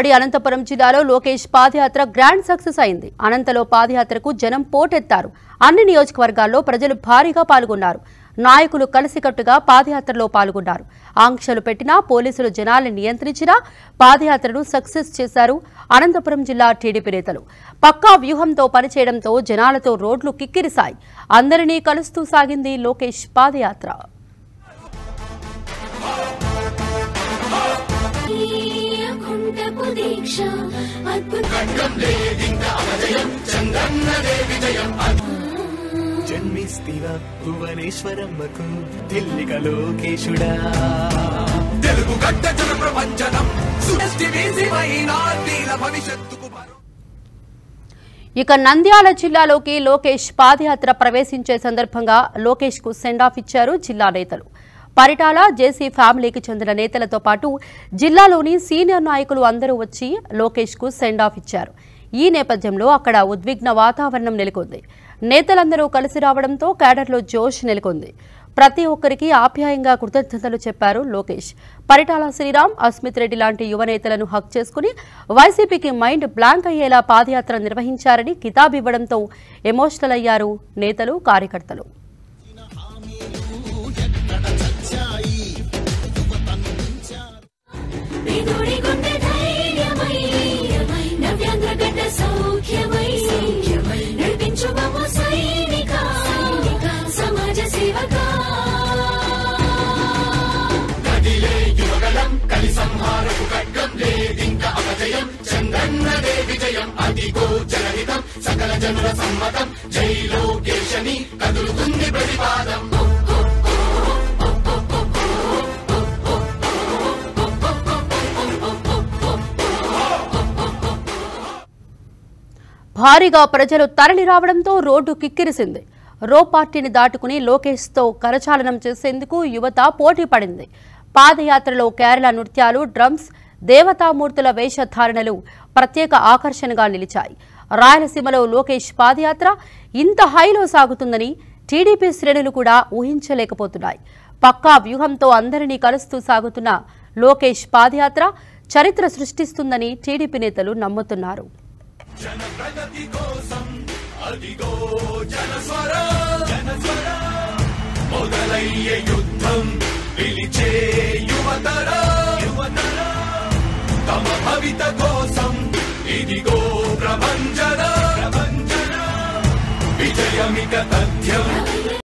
ఉమ్మడి అనంతపురం జిల్లాలో లోకేష్ పాదయాత్ర grand success అయింది అనంతలో పాదయాత్రకు జనం పోటెత్తారు అన్ని నియోజకవర్గాల్లో ప్రజలు భారీగా పాల్గొన్నారు నాయకులు కలిసికట్టుగా పాదయాత్రలో పాల్గొన్నారు ఆంక్షలు పెట్టినా పోలీసులు జనాల్ని నియంత్రించినా పాదయాత్రను సక్సెస్ చేశారు అనంతపురం జిల్లా టీడీపీ నేతలు పక్కా వ్యూహంతో పనిచేయడంతో జనాలతో రోడ్లు కిక్కిరిశాయి అందరినీ కలుస్తూ సాగింది లోకేష్ పాదయాత్ర కుంటపు దీక్ష అద్భుత జన్మిస్తివ భువనేశ్వరమ్మకు దిల్లిక లోకేశుడా తెలుగు గడ్డ జన ప్రపంచనం సృష్టి వేసి మైనార్టీల భవిష్యత్తుకు భరో- ఇక నంద్యాల జిల్లాలోకి లోకేష్ పాదయాత్ర ప్రవేశించే సందర్భంగా లోకేష్ కు సెండ్ ఆఫ్ ఇచ్చారు జిల్లా నేతలు పరిటాల జేసీ ఫ్యామిలీకి చెందిన నేతలతో పాటు జిల్లాలోని సీనియర్ నాయకులు అందరూ వచ్చి లోకేష్ కు సెండ్ ఆఫ్ ఇచ్చారు ఈ నేపథ్యంలో అక్కడ ఉద్విగ్న వాతావరణం నెలకొంది నేతలందరూ కలిసి రావడంతో కేడర్లో జోష్ నెలకొంది ప్రతి ఒక్కరికి ఆప్యాయంగా కృతజ్ఞతలు చెప్పారు లోకేష్ పరిటాల శ్రీరామ్ అస్మిత్ రెడ్డి లాంటి యువ నేతలను హక్ చేసుకుని వైసీపీకి మైండ్ బ్లాంక్ అయ్యేలా పాదయాత్ర నిర్వహించారని కితాబ్ ఇవ్వడంతో ఎమోషనల్ అయ్యారు నేతలు కార్యకర్తలు పేదోడి గుండె ధైర్యమై నవ్యాంధ్ర గడ్డ సౌఖ్యమై నడిపించు బాబు సైనిక సమాజ సేవక భారీగా ప్రజలు తరలి రావడంతో రోడ్డు కిక్కిరిసింది రో పార్టీని దాటుకుని లోకేష్తో కరచాలనం చేసేందుకు యువత పోటీ పడింది పాదయాత్రలో కేరళ నృత్యాలు డ్రమ్స్ దేవతామూర్తుల వేషధారణలు ప్రత్యేక ఆకర్షణగా నిలిచాయి రాయలసీమలో లోకేష్ పాదయాత్ర ఇంత హైలో సాగుతుందని టీడీపీ శ్రేణులు కూడా ఊహించలేకపోతున్నాయి పక్కా వ్యూహంతో అందరినీ కలుస్తూ సాగుతున్న లోకేష్ పాదయాత్ర చరిత్ర సృష్టిస్తుందని టీడీపీ నేతలు నమ్ముతున్నారు జన ప్రగతి కోసం అదిగో జనస్వర జనస్వర మొదలయ్యే యుద్ధం పిలిచే యువతర యువతర తమ భవిత కోసం ఇదిగో ప్రభంజన ప్రభంజన విజయమిక తథ్యం